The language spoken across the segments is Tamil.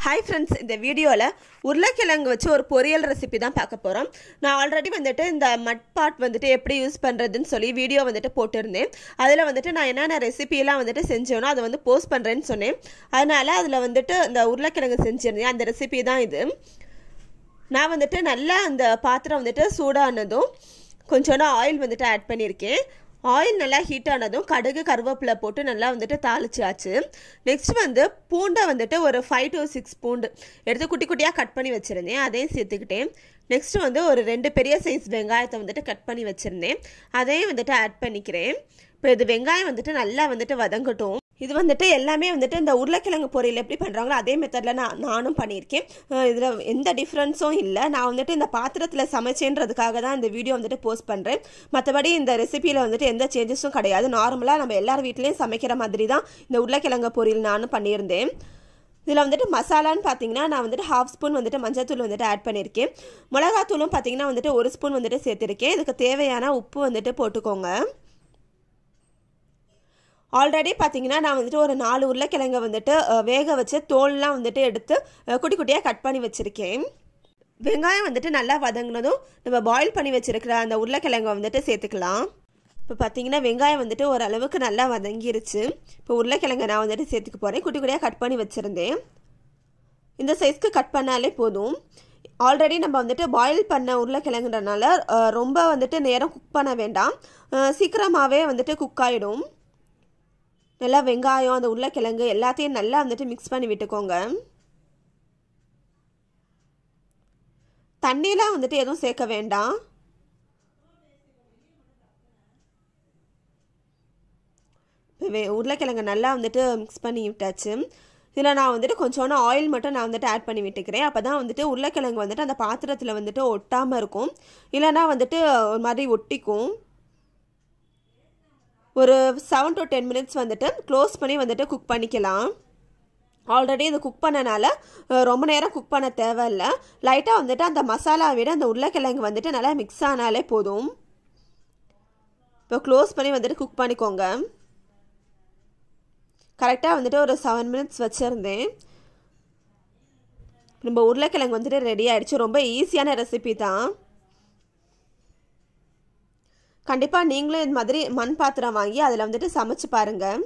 ஹாய் ஃப்ரெண்ட்ஸ் இந்த வீடியோவில் உருளைக்கிழங்கு வச்சு ஒரு பொரியல் ரெசிபி தான் பார்க்க போகிறோம் நான் ஆல்ரெடி வந்துட்டு இந்த மட் பாட் வந்துட்டு எப்படி யூஸ் பண்ணுறதுன்னு சொல்லி வீடியோ வந்துட்டு போட்டிருந்தேன் அதில் வந்துட்டு நான் என்னென்ன ரெசிபியெல்லாம் வந்துட்டு செஞ்சேனோ அதை வந்து போஸ்ட் பண்ணுறேன்னு சொன்னேன் அதனால் அதில் வந்துட்டு இந்த உருளைக்கிழங்கு செஞ்சுருந்தேன் அந்த ரெசிபி தான் இது நான் வந்துட்டு நல்லா அந்த பாத்திரம் வந்துட்டு சூடானதும் கொஞ்சோண்டு ஆயில் வந்துட்டு ஆட் பண்ணியிருக்கேன் ஆயில் நல்லா ஹீட் ஆனதும் கடுகு கருவேப்பிலை போட்டு நல்லா வந்துட்டு தாளிச்சாச்சு நெக்ஸ்ட் வந்து பூண்டை வந்துட்டு ஒரு ஃபைவ் டு சிக்ஸ் பூண்டு எடுத்து குட்டி குட்டியாக கட் பண்ணி வச்சுருந்தேன் அதையும் சேர்த்துக்கிட்டேன் நெக்ஸ்ட் வந்து ஒரு ரெண்டு பெரிய சைஸ் வெங்காயத்தை வந்துட்டு கட் பண்ணி வச்சுருந்தேன் அதையும் வந்துட்டு ஆட் பண்ணிக்கிறேன் இப்போ இது வெங்காயம் வந்துட்டு நல்லா வந்துட்டு வதங்கட்டும் இது வந்துட்டு எல்லாமே வந்துட்டு இந்த உருளைக்கிழங்கு பொரியல் எப்படி பண்ணுறாங்களோ அதே மெத்தடில் நான் நானும் பண்ணியிருக்கேன் இதில் எந்த டிஃப்ரென்ஸும் இல்லை நான் வந்துட்டு இந்த பாத்திரத்தில் சமைச்சேன்றதுக்காக தான் இந்த வீடியோ வந்துட்டு போஸ்ட் பண்ணுறேன் மற்றபடி இந்த ரெசிபியில் வந்துட்டு எந்த சேஞ்சஸும் கிடையாது நார்மலாக நம்ம எல்லார் வீட்லேயும் சமைக்கிற மாதிரி தான் இந்த உருளைக்கிழங்கு பொரியல் நானும் பண்ணியிருந்தேன் இதில் வந்துட்டு மசாலான்னு பார்த்தீங்கன்னா நான் வந்துட்டு ஹாஃப் ஸ்பூன் வந்துட்டு மஞ்சத்தூள் வந்துட்டு ஆட் பண்ணியிருக்கேன் மிளகாத்தூளும் பார்த்தீங்கன்னா வந்துட்டு ஒரு ஸ்பூன் வந்துட்டு சேர்த்துருக்கேன் இதுக்கு தேவையான உப்பு வந்துட்டு போட்டுக்கோங்க ஆல்ரெடி பார்த்தீங்கன்னா நான் வந்துட்டு ஒரு நாலு உருளைக்கிழங்கை வந்துட்டு வேக வச்சு தோல்லாம் வந்துட்டு எடுத்து குட்டி குட்டியாக கட் பண்ணி வச்சுருக்கேன் வெங்காயம் வந்துட்டு நல்லா வதங்கினதும் நம்ம பாயில் பண்ணி வச்சுருக்கிற அந்த உருளைக்கிழங்கை வந்துட்டு சேர்த்துக்கலாம் இப்போ பார்த்தீங்கன்னா வெங்காயம் வந்துட்டு ஓரளவுக்கு நல்லா வதங்கிருச்சு இப்போ உருளைக்கிழங்கை நான் வந்துட்டு சேர்த்துக்க போகிறேன் குட்டி குட்டியாக கட் பண்ணி வச்சுருந்தேன் இந்த சைஸ்க்கு கட் பண்ணாலே போதும் ஆல்ரெடி நம்ம வந்துட்டு பாயில் பண்ண உருளைக்கிழங்குன்றனால ரொம்ப வந்துட்டு நேரம் குக் பண்ண வேண்டாம் சீக்கிரமாகவே வந்துட்டு குக் ஆகிடும் நல்லா வெங்காயம் அந்த உருளைக்கிழங்கு எல்லாத்தையும் நல்லா வந்துட்டு மிக்ஸ் பண்ணி விட்டுக்கோங்க தண்ணியெலாம் வந்துட்டு எதுவும் சேர்க்க வேண்டாம் இப்போ உருளைக்கிழங்கு நல்லா வந்துட்டு மிக்ஸ் பண்ணி விட்டாச்சு இதில் நான் வந்துட்டு கொஞ்சோண்டு ஆயில் மட்டும் நான் வந்துட்டு ஆட் பண்ணி விட்டுக்கிறேன் அப்போ தான் வந்துட்டு உருளைக்கிழங்கு வந்துட்டு அந்த பாத்திரத்தில் வந்துட்டு ஒட்டாமல் இருக்கும் இல்லைனா வந்துட்டு ஒரு மாதிரி ஒட்டிக்கும் ஒரு செவன் டு டென் மினிட்ஸ் வந்துட்டு க்ளோஸ் பண்ணி வந்துட்டு குக் பண்ணிக்கலாம் ஆல்ரெடி இது குக் பண்ணனால ரொம்ப நேரம் குக் பண்ண தேவையில்லை லைட்டாக வந்துட்டு அந்த மசாலா விட அந்த உருளைக்கிழங்கு வந்துட்டு நல்லா மிக்ஸ் ஆனாலே போதும் இப்போ க்ளோஸ் பண்ணி வந்துட்டு குக் பண்ணிக்கோங்க கரெக்டாக வந்துட்டு ஒரு செவன் மினிட்ஸ் வச்சுருந்தேன் நம்ம உருளைக்கிழங்கு வந்துட்டு ரெடி ஆகிடுச்சு ரொம்ப ஈஸியான ரெசிபி தான் கண்டிப்பாக நீங்களும் இது மாதிரி மண் பாத்திரம் வாங்கி அதில் வந்துட்டு சமைச்சு பாருங்கள்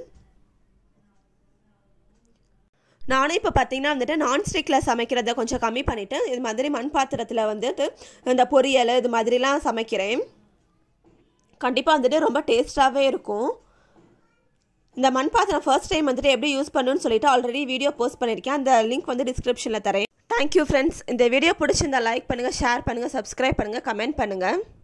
நானும் இப்போ பார்த்தீங்கன்னா வந்துட்டு நான்ஸ்டிக்கில் சமைக்கிறத கொஞ்சம் கம்மி பண்ணிவிட்டு இது மாதிரி மண் பாத்திரத்தில் வந்துட்டு இந்த பொரியல் இது மாதிரிலாம் சமைக்கிறேன் கண்டிப்பாக வந்துட்டு ரொம்ப டேஸ்ட்டாகவே இருக்கும் இந்த மண் பாத்திரம் ஃபர்ஸ்ட் டைம் வந்துட்டு எப்படி யூஸ் பண்ணணும்னு சொல்லிட்டு ஆல்ரெடி வீடியோ போஸ்ட் பண்ணியிருக்கேன் அந்த லிங்க் வந்து டிஸ்கிரிப்ஷனில் தரேன் தேங்க்யூ ஃப்ரெண்ட்ஸ் இந்த வீடியோ பிடிச்சிருந்தா லைக் பண்ணுங்கள் ஷேர் பண்ணுங்கள் சப்ஸ்கிரைப் பண்ணுங்கள் கமெண்ட் பண்ணுங்கள்